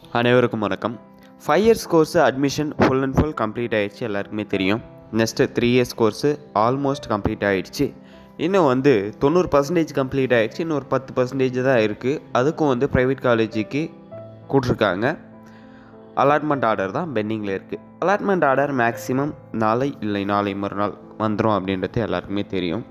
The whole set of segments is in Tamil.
அனைவருக்கும் வணக்கம் five years course admission full and full complete ஆயிடுச்சு எல்லாருக்குமே தெரியும் next three years course almost complete ஆயிடுச்சு இன்னும் வந்து தொண்ணூறு பர்சன்டேஜ் கம்ப்ளீட் ஆயிடுச்சு இன்னும் ஒரு பத்து பர்சன்டேஜ் தான் இருக்குது அதுக்கும் வந்து ப்ரைவேட் காலேஜுக்கு கூட்டிருக்காங்க அலாட்மெண்ட் ஆர்டர் தான் பெண்டிங்கில் இருக்குது அலாட்மெண்ட் ஆர்டர் மேக்ஸிமம் நாளை இல்லை நாளை மறுநாள் வந்துடும் அப்படின்றது எல்லாருக்குமே தெரியும்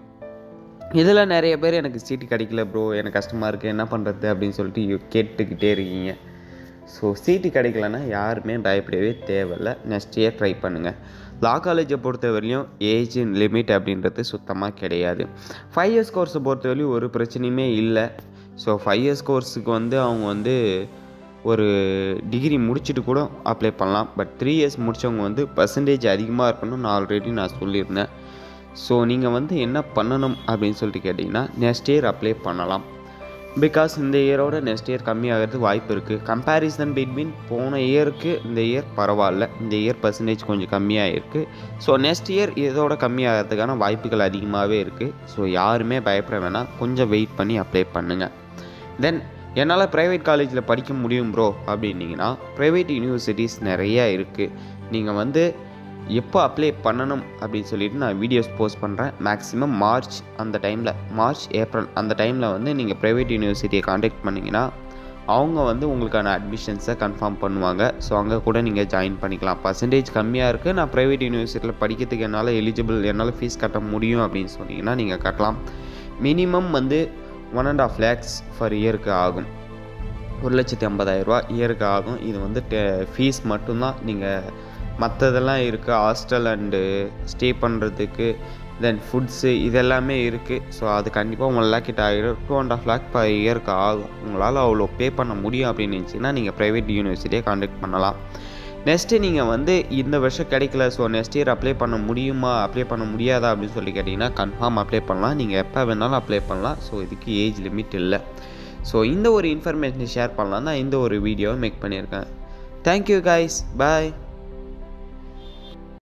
இதில் நிறைய பேர் எனக்கு சீட்டு கிடைக்கல ப்ரோ எனக்கு கஷ்டமாக இருக்குது என்ன பண்ணுறது அப்படின்னு சொல்லிட்டு யு- கேட்டுக்கிட்டே இருக்கீங்க ஸோ சீட்டு கிடைக்கலன்னா யாருமே பயப்படவே தேவையில்ல நெக்ஸ்ட் இயர் ட்ரை பண்ணுங்கள் லா காலேஜை பொறுத்த வரையும் ஏஜ் லிமிட் அப்படின்றது சுத்தமாக கிடையாது ஃபைவ் இயர்ஸ் கோர்ஸை பொறுத்த வரையும் ஒரு பிரச்சனையுமே இல்லை ஸோ ஃபைவ் இயர்ஸ் கோர்ஸுக்கு வந்து அவங்க வந்து ஒரு டிகிரி முடிச்சுட்டு கூட அப்ளை பண்ணலாம் பட் த்ரீ இயர்ஸ் முடித்தவங்க வந்து பர்சன்டேஜ் அதிகமாக இருக்கணும்னு நான் ஆல்ரெடி நான் சொல்லியிருந்தேன் ஸோ நீங்கள் வந்து என்ன பண்ணணும் அப்படின்னு சொல்லிட்டு கேட்டிங்கன்னா நெக்ஸ்ட் இயர் அப்ளை பண்ணலாம் பிகாஸ் இந்த இயரோட நெக்ஸ்ட் இயர் கம்மியாகிறது வாய்ப்பு இருக்குது கம்பேரிசன் பிட்வீன் போன இயருக்கு இந்த இயர் பரவாயில்ல இந்த இயர் பர்சன்டேஜ் கொஞ்சம் கம்மியாக இருக்குது ஸோ நெக்ஸ்ட் இயர் இதோட கம்மியாகிறதுக்கான வாய்ப்புகள் அதிகமாகவே இருக்குது ஸோ யாருமே பயப்பட வேணாம் கொஞ்சம் வெயிட் பண்ணி அப்ளை பண்ணுங்கள் தென் என்னால் ப்ரைவேட் காலேஜில் படிக்க முடியும் ப்ரோ அப்படின்னீங்கன்னா ப்ரைவேட் யூனிவர்சிட்டிஸ் நிறையா இருக்குது நீங்கள் வந்து எப்போ அப்ளை பண்ணணும் அப்படின்னு சொல்லிட்டு நான் வீடியோஸ் போஸ்ட் பண்ணுறேன் மேக்ஸிமம் மார்ச் அந்த டைமில் மார்ச் ஏப்ரல் அந்த டைமில் வந்து நீங்கள் ப்ரைவேட் யூனிவர்சிட்டியை காண்டாக்ட் பண்ணிங்கன்னா அவங்க வந்து உங்களுக்கான அட்மிஷன்ஸை கன்ஃபார்ம் பண்ணுவாங்க ஸோ அங்கே கூட நீங்கள் ஜாயின் பண்ணிக்கலாம் பர்சன்டேஜ் கம்மியாக இருக்குது நான் ப்ரைவேட் யூனிவர்சிட்டியில் படிக்கிறதுக்கு என்னால் எலிஜிபிள் என்னால் ஃபீஸ் கட்ட முடியும் அப்படின்னு சொன்னீங்கன்னா நீங்கள் கட்டலாம் மினிமம் வந்து one and half lakhs for இயருக்கு ஆகும் ஒரு லட்சத்தி ஐம்பதாயிரரூபா இயருக்கு ஆகும் இது வந்து ஃபீஸ் மட்டும்தான் நீங்கள் மற்றதெல்லாம் இருக்குது ஹாஸ்டல் அண்டு ஸ்டே பண்ணுறதுக்கு தென் ஃபுட்ஸு இதெல்லாமே இருக்குது ஸோ அது கண்டிப்பாக ஒன் லேக் கிட்ட ஆகிடும் two and half lakh per இயருக்கு ஆகும் உங்களால் அவ்வளோ பே பண்ண முடியும் அப்படின்னு நினச்சிங்கன்னா நீங்கள் ப்ரைவேட் யூனிவர்சிட்டியை காண்டாக்ட் பண்ணலாம் நெக்ஸ்ட்டு நீங்கள் வந்து இந்த வருஷம் கிடைக்கல ஸோ நெக்ஸ்ட் இயர் அப்ளை பண்ண முடியுமா அப்ளை பண்ண முடியாதா அப்படின்னு சொல்லி கேட்டிங்கன்னா கன்ஃபார்ம் அப்ளை பண்ணலாம் நீங்கள் எப்போ வேணாலும் அப்ளை பண்ணலாம் ஸோ இதுக்கு ஏஜ் லிமிட் இல்லை ஸோ இந்த ஒரு இன்ஃபர்மேஷனை ஷேர் பண்ணலாம் தான் இந்த ஒரு வீடியோவை மேக் பண்ணியிருக்கேன் தேங்க்யூ கைஸ் பாய்